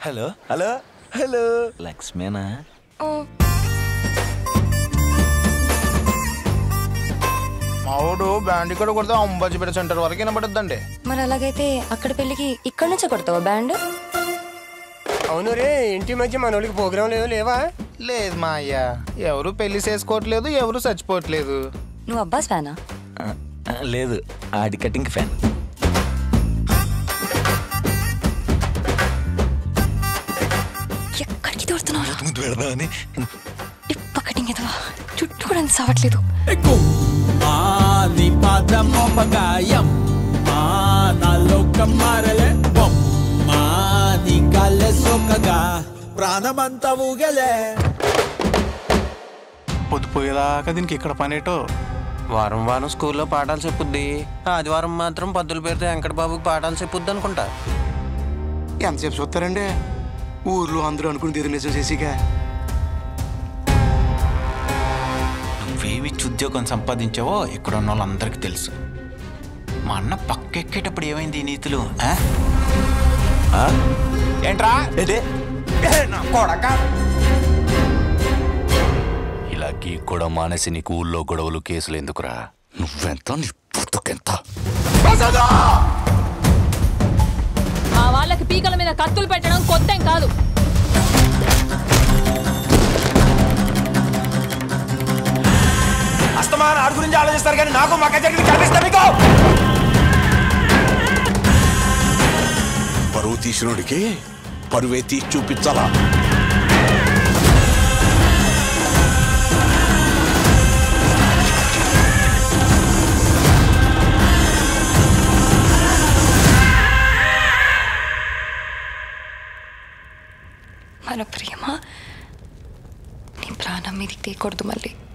Hello hello hello లక్ష్మేనా మావాడు band ఇక్కడ కొడితే అంబాజీపేట సెంటర్ వరకు వినబడుద్దండి మరి అలాగైతే అక్కడ పెళ్ళికి ఇక్కడ నుంచే కొడతావా బ్యాండ్ అవును రే ఇంటి మధ్య మనోళ్ళకి ప్రోగ్రాం లేవు లేవా లేదు మా అయ్య ఎవరు పెళ్లి చేసుకోవట్లేదు ఎవరు చచ్చిపోవట్లేదు నువ్వు అబ్బాస్ ఫ్యానా ఆ, ఆ, లేదు ఆడి కటింగ్ ఫ్యాన్ ఎక్కడికి దూరుతున్నావు ముందు పెడదామని ఇప్ప కటింగ్ ఎదవా చుట్టూ కూడా అంత సావట్లేదు నీ పాదమో పగాయం మా నా లోకం మారలే మా నీ గాలే సోకగా ప్రాణమంతా ఊగలే పొద్దుపోయేదాకా దీనికి ఇక్కడ పనేటో వారం వారం స్కూల్లో పాఠాలు చెప్పుద్ది ఆదివారం మాత్రం పద్దుల పేరుతో వెంకట బాబుకి పాఠాలు చెప్పుద్ది అనుకుంటా ఎంతసేపు చూస్తారండి ఊర్లో అందరూ అనుకుని ఇది నిజం చేసిగా నువ్వేమిచ్చి ఉద్యోగం సంపాదించావో ఇక్కడ ఉన్న వాళ్ళందరికీ తెలుసు మా అన్న పక్కెక్కేటప్పుడు ఏమైంది ఈ నీతులు ఆ? ఆ? ఏంట్రా ఏదే కొడక ఇలా కూడా మానేసి నీకు ఊళ్ళో గొడవలు కేసులు ఎందుకురా నువ్వెంత నీ పుట్టుకెంత మా వాళ్ళకి పీకల మీద కత్తులు పెట్టడం కొత్తేం కాదు అస్తమాన ఆడి గురించి ఆలోచిస్తారు కానీ నాకు మాక జరిగింది కనిపిస్తా మీకు పరువు తీసినోడికి పరువే తీసి చూపించాలా మన ప్రేమ నీ ప్రాణం మీదకి తీయకూడదు మళ్ళీ